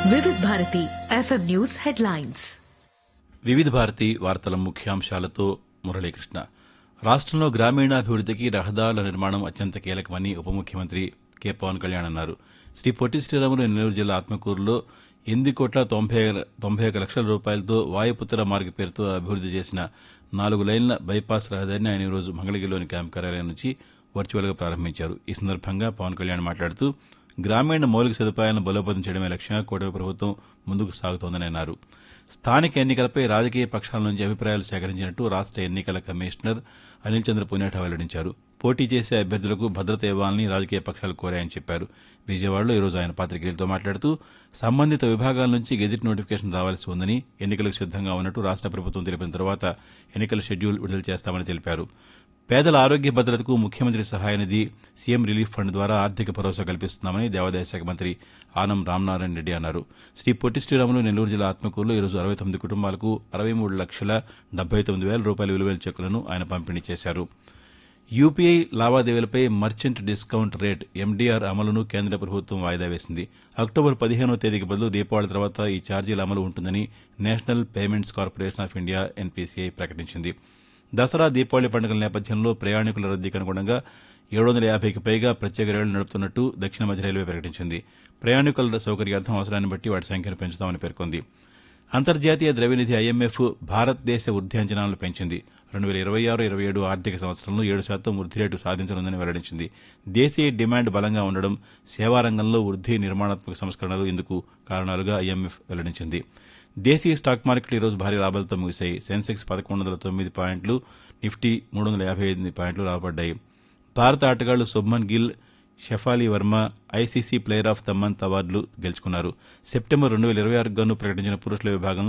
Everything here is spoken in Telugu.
వివిధ భారతి ఎఫ్ఎం న్యూస్ హెడ్లైన్స్ వివిధ భారతి వార్తల ముఖ్యాంశాలతో మురళీకృష్ణ రాష్ట్రంలో గ్రామీణాభివృద్ధికి రహదారుల నిర్మాణం అత్యంత కీలకమని ఉప ముఖ్యమంత్రి కె పవన్ కళ్యాణ్ అన్నారు శ్రీ పొట్టి శ్రీరాములు నెల్లూరు జిల్లా ఆత్మకూరులో ఎనిమిది కోట్ల తొంభై తొంభై ఒక లక్షల రూపాయలతో వాయుపుత్ర మార్గ పేరుతో అభివృద్ది చేసిన నాలుగు లైన్ల బైపాస్ రహదారిని ఆయన ఈరోజు మంగళగిరిలోని క్యాంప్ కార్యాలయం నుంచి వర్చువల్గా ప్రారంభించారు ఈ సందర్భంగా పవన్ కళ్యాణ్ మాట్లాడుతూ గ్రామీణ మౌలిక సదుపాయాలను బలోపేతం చేయడమే లక్ష్యంగా కూటమి ప్రభుత్వం ముందుకు సాగుతోందని అన్నారు స్థానిక ఎన్నికలపై రాజకీయ పక్షాల నుంచి అభిప్రాయాలు సేకరించినట్టు రాష్ట్ర ఎన్నికల కమిషనర్ అనిల్ చంద్ర పునేఠా వెల్లడించారు పోటీ చేసే అభ్యర్థులకు భద్రత ఇవ్వాలని రాజకీయ పక్షాలు కోరాయని చెప్పారు విజయవాడలో ఈరోజు ఆయన పాతికేయులతో మాట్లాడుతూ సంబంధిత విభాగాల నుంచి గెజిట్ నోటిఫికేషన్ రావాల్సి ఉందని ఎన్నికలకు సిద్దంగా ఉన్నట్టు రాష్ట్ర ప్రభుత్వం తెలిపిన తర్వాత ఎన్నికల షెడ్యూల్ విడుదల చేస్తామని తెలిపారు పేదల ఆరోగ్య భద్రతకు ముఖ్యమంత్రి సహాయ నిధి సీఎం రిలీఫ్ ఫండ్ ద్వారా ఆర్థిక భరోసా కల్పిస్తున్నామని దేవాదాయ శాఖ మంత్రి ఆనం రామనారాయణ రెడ్డి అన్నారు శ్రీ పొట్టి శ్రీరాములు నెల్లూరు జిల్లా ఆత్మకూరులో ఈరోజు అరవై తొమ్మిది కుటుంబాలకు అరవై మూడు లక్షల డెబ్బై తొమ్మిది వేల రూపాయల విలువైన చెక్కులను ఆయన పంపిణీ చేశారు యూపీఐ లావాదేవీలపై మర్చెంట్ డిస్కౌంట్ రేట్ ఎండీఆర్ అమలును కేంద్ర ప్రభుత్వం వాయిదా వేసింది అక్టోబర్ పదిహేనో తేదీకి బదులు దీపావళి తర్వాత ఈ ఛార్జీల అమలు ఉంటుందని national payments corporation of India NPCI ప్రకటించింది దసరా దీపావళి పండుగల నేపథ్యంలో ప్రయాణికుల రద్దీకి అనుగుణంగా ఏడు వందల యాభైకి పైగా ప్రత్యేక రైళ్లు నడుపుతున్నట్టు దక్షిణ మధ్య రైల్వే ప్రకటించింది ప్రయాణికుల సౌకర్యార్థం అవసరాన్ని బట్టి వాటి సంఖ్యను పెంచుతామని పేర్కొంది అంతర్జాతీయ ద్రవ్యనిధి ఐఎంఎఫ్ భారతదేశ వృద్ధి అంచనాలను పెంచింది రెండు వేల ఇరవై ఆరు ఇరవై ఏడు ఆర్థిక సంవత్సరంలో ఏడు శాతం వృద్ధి రేటు సాధించనుందని వెల్లడించింది దేశీయ డిమాండ్ బలంగా ఉండడం సేవా రంగంలో వృద్ధి నిర్మాణాత్మక సంస్కరణలు ఇందుకు కారణాలుగా ఐఎంఎఫ్ వెల్లడించింది దేశీయ స్టాక్ మార్కెట్లు ఈరోజు భారీ లాభాలతో ముగిశాయి సెన్సెక్స్ పదకొండు వందల తొమ్మిది పాయింట్లు నిఫ్టీ మూడు వందల యాభై ఎనిమిది పాయింట్లు లాభపడ్డాయి భారత ఆటగాళ్లు Shubman Gill Shafali Verma ICC player of the month అవార్డులు గెలుచుకున్నారు సెప్టెంబర్ రెండు వేల ఇరవై ఆరుకు గాను ప్రకటించిన పురుషుల విభాగంలో